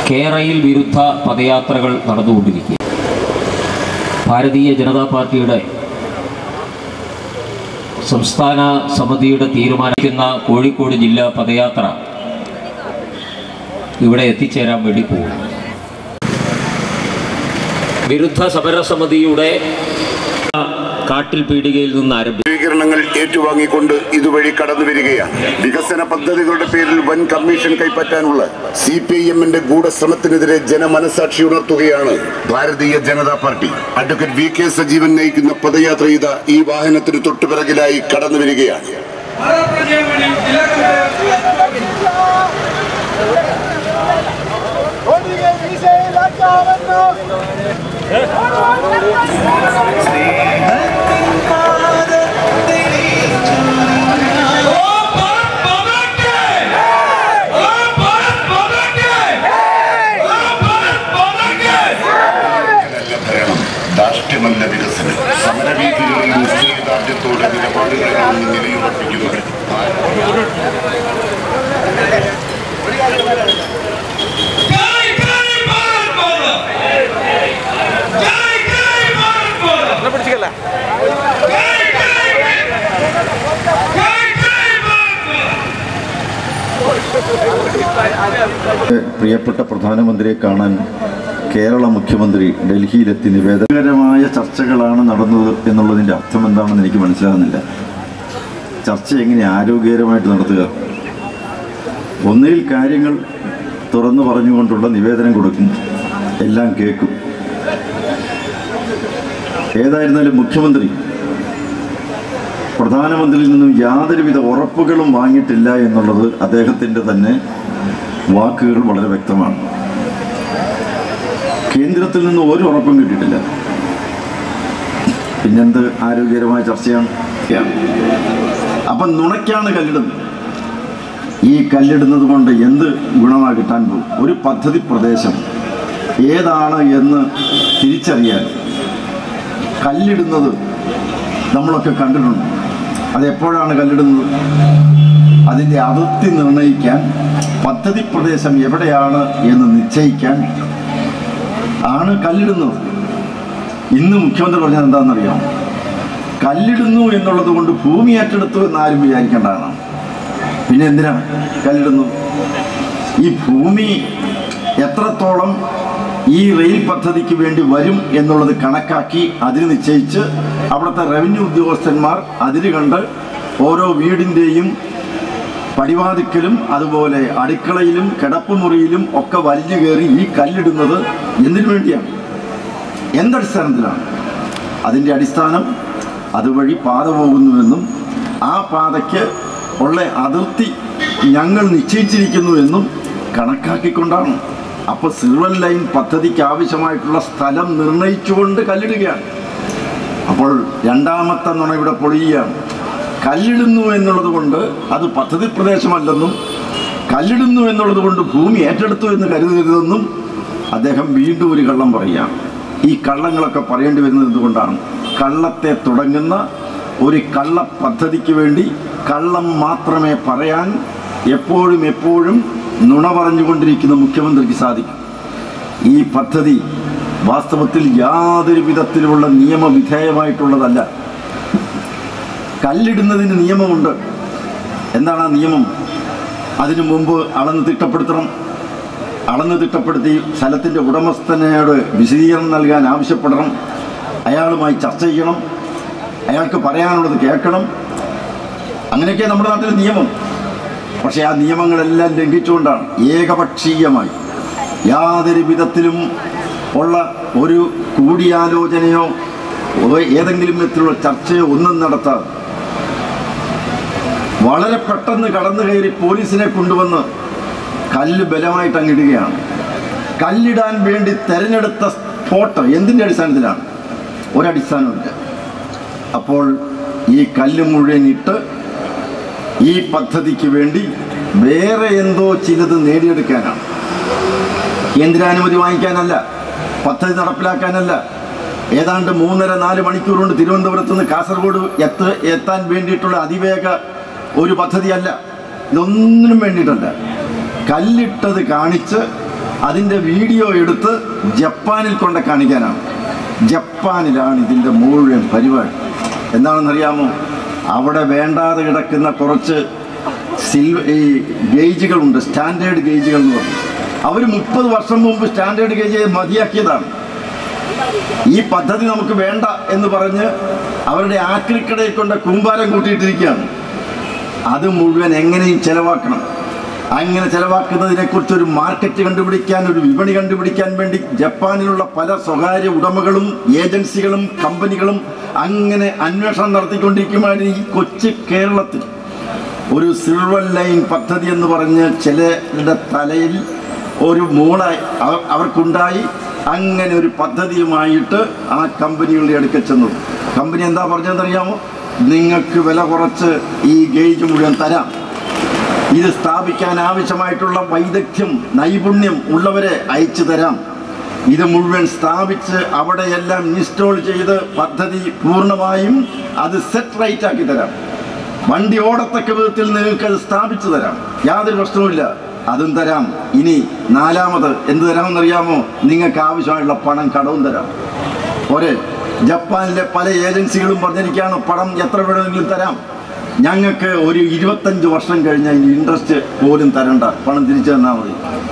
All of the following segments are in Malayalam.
കേരയിൽ വിരുദ്ധ പദയാത്രകൾ നടന്നുകൊണ്ടിരിക്കുക ഭാരതീയ ജനതാ പാർട്ടിയുടെ സംസ്ഥാന സമിതിയുടെ തീരുമാനിക്കുന്ന കോഴിക്കോട് ജില്ലാ പദയാത്ര ഇവിടെ എത്തിച്ചേരാൻ വേണ്ടി പോകുന്നു വിരുദ്ധ സമരസമിതിയുടെ കാട്ടിൽ പീടികയിൽ നിന്ന് ആരംഭിച്ചു സ്വീകരണങ്ങൾ ഏറ്റുവാങ്ങിക്കൊണ്ട് ഇതുവഴി കടന്നു വരികയാണ് വികസന പദ്ധതികളുടെ പേരിൽ വൻ കമ്മീഷൻ കൈപ്പറ്റാനുള്ള സി പി ഐ എമ്മിന്റെ ഗൂഢശ്രമത്തിനെതിരെ ജനമനസാക്ഷി ഉണർത്തുകയാണ് Bharatiya Janata Party advocate V K Sajeevan നയിക്കുന്ന പദയാത്ര ഇത ഈ വാഹനത്തിന് തൊട്ടുപിറകിലായി കടന്നു വരികയാണ് ഒടികെ വിജയിലാക്കാമെന്ന് നല്ല ഭരണം ധാർഷ്ട്യമല്ല വികസനം സമരവീഥികളിൽ നിശ്ചയദാർഢ്യത്തോടെ നിലപാടുകളിൽ നിന്ന് നിലയുറപ്പിക്കുന്നത് जय जय भारत माता जय जय भारत माता जय जय जय जय भारत माता പ്രിയപ്പെട്ട പ്രധാനമന്ത്രിയെ കാണാൻ കേരള മുഖ്യമന്ത്രി ഡൽഹിയിലെത്തി നിവേദനകരമായ ചർച്ചകളാണ് നടന്നത് എന്നുള്ളതിൻ്റെ അർത്ഥം എന്താണെന്ന് എനിക്ക് മനസ്സിലാകുന്നില്ല ചർച്ച എങ്ങനെ ആരോഗ്യകരമായിട്ട് നടത്തുക ഒന്നിൽ കാര്യങ്ങൾ തുറന്നു പറഞ്ഞുകൊണ്ടുള്ള നിവേദനം കൊടുക്കും എല്ലാം കേൾക്കും ഏതായിരുന്നാലും മുഖ്യമന്ത്രി പ്രധാനമന്ത്രിയിൽ നിന്നും യാതൊരുവിധ ഉറപ്പുകളും വാങ്ങിയിട്ടില്ല എന്നുള്ളത് അദ്ദേഹത്തിൻ്റെ തന്നെ വാക്കുകൾ വളരെ വ്യക്തമാണ് കേന്ദ്രത്തിൽ നിന്ന് ഒരു ഉറപ്പും കിട്ടിയിട്ടില്ല പിന്നെന്ത് ആരോഗ്യകരമായ ചർച്ചയാണ് അപ്പം നുണയ്ക്കാണ് കല്ലിടുന്നത് ഈ കല്ലിടുന്നത് കൊണ്ട് എന്ത് ഗുണമാണ് കിട്ടാൻ പോകും ഒരു പദ്ധതി പ്രദേശം ഏതാണ് എന്ന് തിരിച്ചറിയാൻ കല്ലിടുന്നത് നമ്മളൊക്കെ കണ്ടിട്ടുണ്ട് അതെപ്പോഴാണ് കല്ലിടുന്നത് അതിൻ്റെ അതിർത്തി നിർണ്ണയിക്കാൻ പദ്ധതി പ്രദേശം എവിടെയാണ് എന്ന് നിശ്ചയിക്കാൻ ആണ് കല്ലിടുന്നത് ഇന്ന് മുഖ്യമന്ത്രി പറഞ്ഞത് എന്താണെന്നറിയാം കല്ലിടുന്നു എന്നുള്ളത് കൊണ്ട് ഭൂമി ഏറ്റെടുത്തു എന്ന് ആരും വിചാരിക്കേണ്ടതാണ് പിന്നെ എന്തിനാ കല്ലിടുന്നു ഈ ഭൂമി എത്രത്തോളം ഈ റെയിൽ പദ്ധതിക്ക് വേണ്ടി വരും എന്നുള്ളത് കണക്കാക്കി അതിന് നിശ്ചയിച്ച് അവിടുത്തെ റവന്യൂ ഉദ്യോഗസ്ഥന്മാർ അതിന് കണ്ട് ഓരോ വീടിൻ്റെയും പടിവാതിക്കലും അതുപോലെ അടുക്കളയിലും കിടപ്പുമുറിയിലും ഒക്കെ വലിഞ്ഞു കയറി ഈ കല്ലിടുന്നത് എന്തിനു വേണ്ടിയാണ് എന്തടിസ്ഥാനത്തിലാണ് അതിൻ്റെ അടിസ്ഥാനം അതുവഴി പാത പോകുന്നുവെന്നും ആ പാതയ്ക്ക് ഉള്ള അതിർത്തി ഞങ്ങൾ നിശ്ചയിച്ചിരിക്കുന്നു എന്നും കണക്കാക്കിക്കൊണ്ടാണ് അപ്പോൾ സിൽവർ ലൈൻ പദ്ധതിക്ക് ആവശ്യമായിട്ടുള്ള സ്ഥലം നിർണയിച്ചുകൊണ്ട് കല്ലിടുകയാണ് അപ്പോൾ രണ്ടാമത്തെ നുണ ഇവിടെ പൊളിയുകയാണ് കല്ലിടുന്നു എന്നുള്ളത് കൊണ്ട് അത് പദ്ധതി പ്രദേശമല്ലെന്നും കല്ലിടുന്നു എന്നുള്ളത് കൊണ്ട് ഭൂമി ഏറ്റെടുത്തു എന്ന് കരുതരുതെന്നും അദ്ദേഹം വീണ്ടും ഒരു കള്ളം പറയുകയാണ് ഈ കള്ളങ്ങളൊക്കെ പറയേണ്ടി വരുന്നത് എന്തുകൊണ്ടാണ് കള്ളത്തെ തുടങ്ങുന്ന ഒരു കള്ള പദ്ധതിക്ക് വേണ്ടി കള്ളം മാത്രമേ പറയാൻ എപ്പോഴും എപ്പോഴും നുണ പറഞ്ഞുകൊണ്ടിരിക്കുന്ന മുഖ്യമന്ത്രിക്ക് സാധിക്കും ഈ പദ്ധതി വാസ്തവത്തിൽ യാതൊരു വിധത്തിലുള്ള നിയമവിധേയമായിട്ടുള്ളതല്ല കല്ലിടുന്നതിന് നിയമമുണ്ട് എന്താണ് ആ നിയമം അതിനു മുമ്പ് അളന്ന് തിട്ടപ്പെടുത്തണം അളന്ന് തിട്ടപ്പെടുത്തി സ്ഥലത്തിൻ്റെ ഉടമസ്ഥനോട് വിശദീകരണം നൽകാൻ ആവശ്യപ്പെടണം അയാളുമായി ചർച്ച ചെയ്യണം അയാൾക്ക് പറയാനുള്ളത് കേൾക്കണം അങ്ങനെയൊക്കെ നമ്മുടെ നാട്ടിലെ നിയമം പക്ഷേ ആ നിയമങ്ങളെല്ലാം ലംഘിച്ചുകൊണ്ടാണ് ഏകപക്ഷീയമായി യാതൊരു വിധത്തിലും ഉള്ള ഒരു കൂടിയാലോചനയോ ഓ- ഏതെങ്കിലും വിധത്തിലുള്ള ചർച്ചയോ ഒന്നും നടത്താതെ വളരെ പെട്ടെന്ന് കടന്നു കയറി പോലീസിനെ കൊണ്ടുവന്ന് കല്ല് ബലമായിട്ട് അങ്ങിടുകയാണ് കല്ലിടാൻ വേണ്ടി തെരഞ്ഞെടുത്ത സ്പോട്ട് എന്തിൻ്റെ അടിസ്ഥാനത്തിലാണ് ഒരടിസ്ഥാനമില്ല അപ്പോൾ ഈ കല്ല് മുഴുവൻ ഇട്ട് ഈ പദ്ധതിക്ക് വേണ്ടി വേറെ എന്തോ ചിലത് നേടിയെടുക്കാനാണ് കേന്ദ്രാനുമതി വാങ്ങിക്കാനല്ല പദ്ധതി നടപ്പിലാക്കാനല്ല ഏതാണ്ട് മൂന്നര നാല് മണിക്കൂർ കൊണ്ട് തിരുവനന്തപുരത്ത് നിന്ന് കാസർഗോഡ് എത്ത എത്താൻ വേണ്ടിയിട്ടുള്ള അതിവേഗ ഒരു പദ്ധതിയല്ല ഇതൊന്നിനും വേണ്ടിയിട്ടല്ല കല്ലിട്ടത് കാണിച്ച് അതിൻ്റെ വീഡിയോ എടുത്ത് ജപ്പാനിൽ കൊണ്ട് കാണിക്കാനാണ് ജപ്പാനിലാണ് ഇതിൻ്റെ മുഴുവൻ പരിപാടി എന്താണെന്നറിയാമോ അവിടെ വേണ്ടാതെ കിടക്കുന്ന കുറച്ച് സിൽവ ഈ ഗേജുകളുണ്ട് സ്റ്റാൻഡേർഡ് ഗേജുകൾ എന്ന് പറയും അവർ മുപ്പത് വർഷം മുമ്പ് സ്റ്റാൻഡേർഡ് ഗേജ് മതിയാക്കിയതാണ് ഈ പദ്ധതി നമുക്ക് വേണ്ട എന്ന് പറഞ്ഞ് അവരുടെ ആക്രിക്കടയിൽ കൊണ്ട് കൂമ്പാരം കൂട്ടിയിട്ടിരിക്കുകയാണ് അത് മുഴുവൻ എങ്ങനെയും ചെലവാക്കണം അങ്ങനെ ചെലവാക്കുന്നതിനെ കുറിച്ച് ഒരു മാർക്കറ്റ് കണ്ടുപിടിക്കാൻ ഒരു വിപണി കണ്ടുപിടിക്കാൻ വേണ്ടി ജപ്പാനിലുള്ള പല സ്വകാര്യ ഉടമകളും ഏജൻസികളും കമ്പനികളും അങ്ങനെ അന്വേഷണം നടത്തിക്കൊണ്ടിരിക്കുമ്പോൾ ഈ കൊച്ചു കേരളത്തിൽ ഒരു സിൽവർ ലൈൻ പദ്ധതി എന്ന് പറഞ്ഞ് ചിലരുടെ തലയിൽ ഒരു മൂള അവ- അവർക്കുണ്ടായി അങ്ങനെ ഒരു പദ്ധതിയുമായിട്ട് ആ കമ്പനികളുടെ അടുക്കൽ ചെന്നു കമ്പനി എന്താ പറഞ്ഞതെന്നറിയാമോ നിങ്ങൾക്ക് വില കുറച്ച് ഈ ഗേജ് മുഴുവൻ തരാം ഇത് സ്ഥാപിക്കാൻ ആവശ്യമായിട്ടുള്ള വൈദഗ്ധ്യം നൈപുണ്യം ഉള്ളവരെ അയച്ചു തരാം ഇത് മുഴുവൻ സ്ഥാപിച്ച് അവിടെയെല്ലാം ഇൻസ്റ്റോൾ ചെയ്ത് പദ്ധതി പൂർണ്ണമായും അത് സെറ്റ് റൈറ്റ് ആക്കി തരാം വണ്ടി ഓടത്തക്ക വിധത്തിൽ നിങ്ങൾക്ക് അത് സ്ഥാപിച്ചു തരാം യാതൊരു പ്രശ്നവുമില്ല അതും തരാം ഇനി നാലാമത് എന്ത് തരാമെന്നറിയാമോ നിങ്ങൾക്ക് ആവശ്യമായുള്ള പണം കടവും തരാം പോരെ ജപ്പാനിലെ പല ഏജൻസികളും പറഞ്ഞിരിക്കുകയാണ് പണം എത്ര വേണമെങ്കിലും തരാം ഞങ്ങൾക്ക് ഒരു ഇരുപത്തഞ്ച് വർഷം കഴിഞ്ഞ് അതിൻ്റെ ഇൻട്രസ്റ്റ് പോലും തരണ്ട പണം തിരിച്ചു തന്നാൽ മതി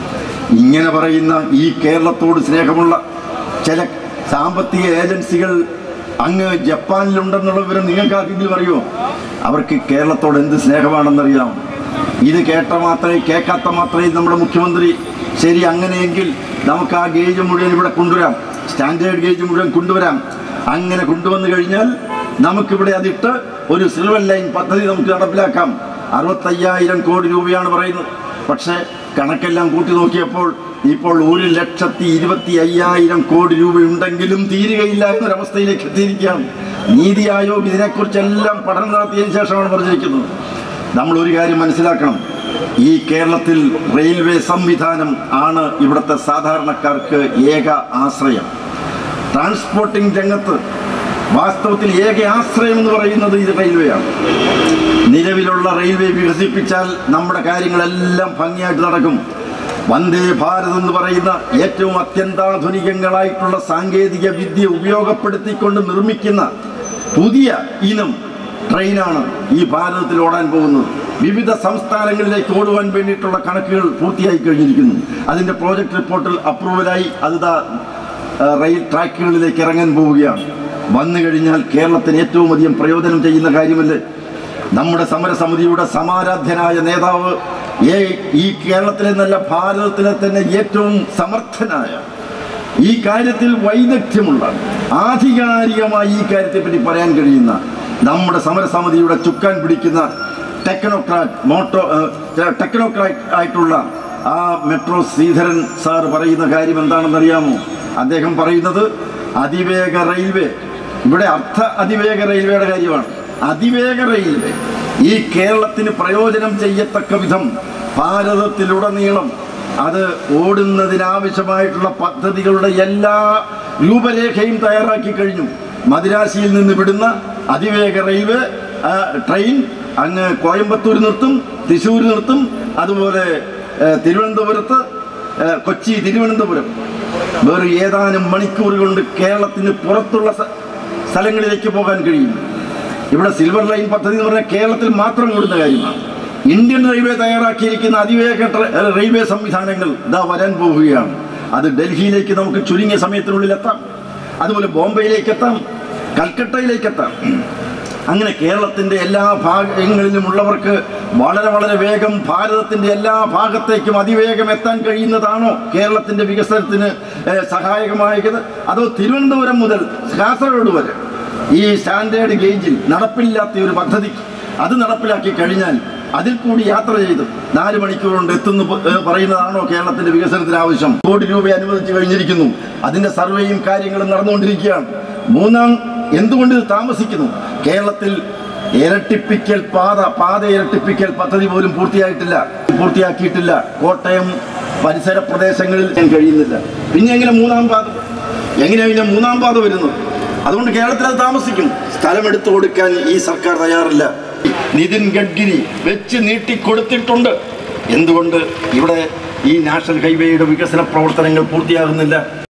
ഇങ്ങനെ പറയുന്ന ഈ കേരളത്തോട് സ്നേഹമുള്ള ചില സാമ്പത്തിക ഏജൻസികൾ അങ്ങ് ജപ്പാനിലുണ്ടെന്നുള്ള വിവരം നിങ്ങൾക്ക് ആർക്കെങ്കിലും അറിയുമോ അവർക്ക് കേരളത്തോട് എന്ത് സ്നേഹമാണെന്നറിയാം ഇത് കേട്ട മാത്രമേ കേൾക്കാത്ത മാത്രമേ നമ്മുടെ മുഖ്യമന്ത്രി ശരി അങ്ങനെയെങ്കിൽ നമുക്ക് ആ ഗേജ് മുഴുവൻ ഇവിടെ കൊണ്ടുവരാം സ്റ്റാൻഡേർഡ് ഗേജ് മുഴുവൻ കൊണ്ടുവരാം അങ്ങനെ കൊണ്ടുവന്നു കഴിഞ്ഞാൽ നമുക്കിവിടെ അതിട്ട് ഒരു സിൽവർ ലൈൻ പദ്ധതി നമുക്ക് നടപ്പിലാക്കാം അറുപത്തയ്യായിരം കോടി രൂപയാണ് പറയുന്നത് പക്ഷേ കണക്കെല്ലാം കൂട്ടി നോക്കിയപ്പോൾ ഇപ്പോൾ ഒരു ലക്ഷത്തി ഇരുപത്തി അയ്യായിരം കോടി രൂപയുണ്ടെങ്കിലും തീരുകയില്ല എന്നൊരവസ്ഥയിലേക്ക് എത്തിയിരിക്കുകയാണ് നീതി ആയോഗ് ഇതിനെക്കുറിച്ചെല്ലാം പഠനം നടത്തിയതിനു ശേഷമാണ് പറഞ്ഞിരിക്കുന്നത് നമ്മൾ ഒരു കാര്യം മനസ്സിലാക്കണം ഈ കേരളത്തിൽ റെയിൽവേ സംവിധാനം ആണ് ഇവിടുത്തെ സാധാരണക്കാർക്ക് ഏക ആശ്രയം ട്രാൻസ്പോർട്ടിംഗ് രംഗത്ത് വാസ്തവത്തിൽ ഏക ആശ്രയം എന്ന് പറയുന്നത് ഇത് റെയിൽവേയാണ് നിലവിലുള്ള റെയിൽവേ വികസിപ്പിച്ചാൽ നമ്മുടെ കാര്യങ്ങളെല്ലാം ഭംഗിയായിട്ട് നടക്കും വന്ദേ ഭാരത് എന്ന് പറയുന്ന ഏറ്റവും അത്യന്താധുനികങ്ങളായിട്ടുള്ള സാങ്കേതിക വിദ്യ ഉപയോഗപ്പെടുത്തിക്കൊണ്ട് നിർമ്മിക്കുന്ന പുതിയ ഇനം ട്രെയിനാണ് ഈ ഭാരതത്തിൽ ഓടാൻ പോകുന്നത് വിവിധ സംസ്ഥാനങ്ങളിലേക്ക് ഓടുവാൻ വേണ്ടിയിട്ടുള്ള കണക്കുകൾ പൂർത്തിയായി കഴിഞ്ഞിരിക്കുന്നു അതിൻ്റെ പ്രോജക്റ്റ് റിപ്പോർട്ടിൽ അപ്രൂവലായി അത് ദാ ആ, റെയിൽ ട്രാക്കുകളിലേക്ക് ഇറങ്ങാൻ പോവുകയാണ് വന്നു കഴിഞ്ഞാൽ കേരളത്തിന് ഏറ്റവും അധികം പ്രയോജനം ചെയ്യുന്ന കാര്യമല്ലേ നമ്മുടെ സമരസമിതിയുടെ സമാരാധ്യനായ നേതാവ് ഏ ഈ കേരളത്തിലെ നല്ല ഭാരതത്തിലെ തന്നെ ഏറ്റവും സമർത്ഥനായ ഈ കാര്യത്തിൽ വൈദഗ്ധ്യമുള്ള ആധികാരികമായി ഈ കാര്യത്തെപ്പറ്റി പറയാൻ കഴിയുന്ന നമ്മുടെ സമരസമിതിയുടെ ചുക്കാൻ പിടിക്കുന്ന ടെക്നോക്രാറ്റ് മോട്ടോ ടെക്നോക്രാറ്റ് ആയിട്ടുള്ള ആ മെട്രോ ശ്രീധരൻ സാർ പറയുന്ന കാര്യം എന്താണെന്നറിയാമോ അദ്ദേഹം പറയുന്നത് അതിവേഗ റെയിൽവേ ഇവിടെ അർത്ഥ അതിവേഗ റെയിൽവേയുടെ കാര്യമാണ് അതിവേഗ റെയിൽവേ ഈ കേരളത്തിന് പ്രയോജനം ചെയ്യത്തക്ക വിധം ഭാരതത്തിലുടനീളം അത് ഓടുന്നതിനാവശ്യമായിട്ടുള്ള പദ്ധതികളുടെ എല്ലാ രൂപരേഖയും തയ്യാറാക്കി കഴിഞ്ഞു മദിരാശിയിൽ നിന്ന് വിടുന്ന അതിവേഗ റെയിൽവേ ആ, ട്രെയിൻ അങ്ങ് കോയമ്പത്തൂർ നിർത്തും തൃശ്ശൂർ നിർത്തും അതുപോലെ ഏ, തിരുവനന്തപുരത്ത് ഏ, കൊച്ചി തിരുവനന്തപുരം വേറെ ഏതാനും മണിക്കൂർ കൊണ്ട് കേരളത്തിന് പുറത്തുള്ള സ്ഥ- സ്ഥലങ്ങളിലേക്ക് പോകാൻ കഴിയും ഇവിടെ സിൽവർ ലൈൻ പദ്ധതി എന്ന് പറഞ്ഞാൽ കേരളത്തിൽ മാത്രം കൂടുന്ന കാര്യമാണ് ഇന്ത്യൻ റെയിൽവേ തയ്യാറാക്കിയിരിക്കുന്ന അതിവേഗ ട്ര- ഏ, റെയിൽവേ സംവിധാനങ്ങൾ ഇതാ വരാൻ പോവുകയാണ് അത് ഡൽഹിയിലേക്ക് നമുക്ക് ചുരുങ്ങിയ സമയത്തിനുള്ളിൽ എത്താം അതുപോലെ ബോംബെയിലേക്ക് എത്താം കൽക്കട്ടയിലേക്ക് എത്താം അങ്ങനെ കേരളത്തിൻ്റെ എല്ലാ ഭാഗങ്ങളിലുമുള്ളവർക്ക് വളരെ വളരെ വേഗം ഭാരതത്തിൻ്റെ എല്ലാ ഭാഗത്തേക്കും അതിവേഗം എത്താൻ കഴിയുന്നതാണോ കേരളത്തിൻ്റെ വികസനത്തിന് ഏഹ്, സഹായകമായത് അതോ തിരുവനന്തപുരം മുതൽ കാസർഗോഡ് വരെ ഈ സ്റ്റാൻഡേർഡ് ഗേജിൽ നടപ്പില്ലാത്ത ഒരു പദ്ധതി അത് നടപ്പിലാക്കി കഴിഞ്ഞാൽ അതിൽ കൂടി യാത്ര ചെയ്ത് നാല് മണിക്കൂർ കൊണ്ട് എത്തുന്നു പ- ഏഹ് പറയുന്നതാണോ കേരളത്തിന്റെ വികസനത്തിന് ആവശ്യം കോടി രൂപ അനുവദിച്ചു കഴിഞ്ഞിരിക്കുന്നു അതിന്റെ സർവേയും കാര്യങ്ങളും നടന്നുകൊണ്ടിരിക്കുകയാണ് മൂന്നാം എന്തുകൊണ്ട് ഇത് താമസിക്കുന്നു കേരളത്തിൽ ഇരട്ടിപ്പിക്കൽ പാത പാത ഇരട്ടിപ്പിക്കൽ പദ്ധതി പോലും പൂർത്തിയായിട്ടില്ല പൂർത്തിയാക്കിയിട്ടില്ല കോട്ടയം പരിസര പ്രദേശങ്ങളിൽ ഞാൻ കഴിയുന്നില്ല പിന്നെ എങ്ങനെ മൂന്നാം പാത എങ്ങനെയാണ് പിന്നെ മൂന്നാം പാത വരുന്നത് അതുകൊണ്ട് കേരളത്തിൽ അത് താമസിക്കും സ്ഥലം എടുത്തു കൊടുക്കാൻ ഈ സർക്കാർ തയ്യാറില്ല നിതിൻ ഗഡ്കരി വെച്ച് നീട്ടിക്കൊടുത്തിട്ടുണ്ട് എന്തുകൊണ്ട് ഇവിടെ ഈ നാഷണൽ ഹൈവേയുടെ വികസന പ്രവർത്തനങ്ങൾ പൂർത്തിയാകുന്നില്ല